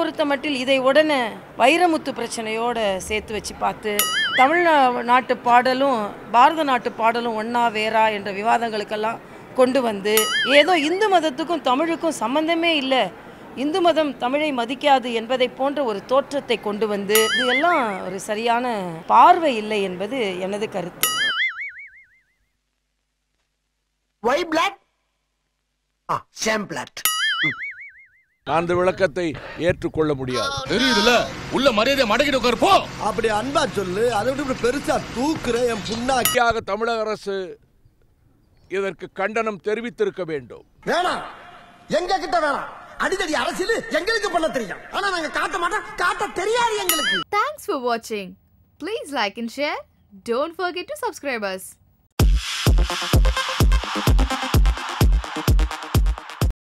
பொறுத்த மட்டில் இதை உடனே வைரமுத்து பிரச்சனையோட சேர்த்து வச்சு பார்த்து தமிழ்நா- நாட்டு பாடலும் பாரத நாட்டு பாடலும் ஒண்ணா வேறா என்ற விவாதங்களுக்கெல்லாம் கொண்டு வந்து ஏதோ இந்து மதத்துக்கும் தமிழுக்கும் சம்பந்தமே இல்லை இந்து மதம் தமிழை மதிக்காது என்பதை போன்ற ஒரு தோற்றத்தை கொண்டு வந்து இதெல்லாம் ஒரு சரியான பார்வை இல்லை என்பது எனது கருத்து ஒய் பிளாக் சேம் பிளாட் நான் அந்த விளக்கத்தை ஏற்றுக்கொள்ள முடியாது தெரியுதுல உள்ள மரியாதை மடக்கிட்டு உட்காரு போ அப்படி அன்பா சொல்லு அதை விட்டு இப்படி பெருசா தூக்குற என் புண்ணாக்கி முக்கியமாக தமிழக அரசு இதற்கு கண்டனம் தெரிவித்திருக்க வேண்டும் வேணாம் எங்க கிட்ட வேணாம் அடிதடி அரசியல் எங்களுக்கு பண்ண தெரியும் ஆனா நாங்க காட்ட மாட்டோம் காட்ட தெரியாது எங்களுக்கு Thanks for watching. Please like and share. Don't forget to subscribe us.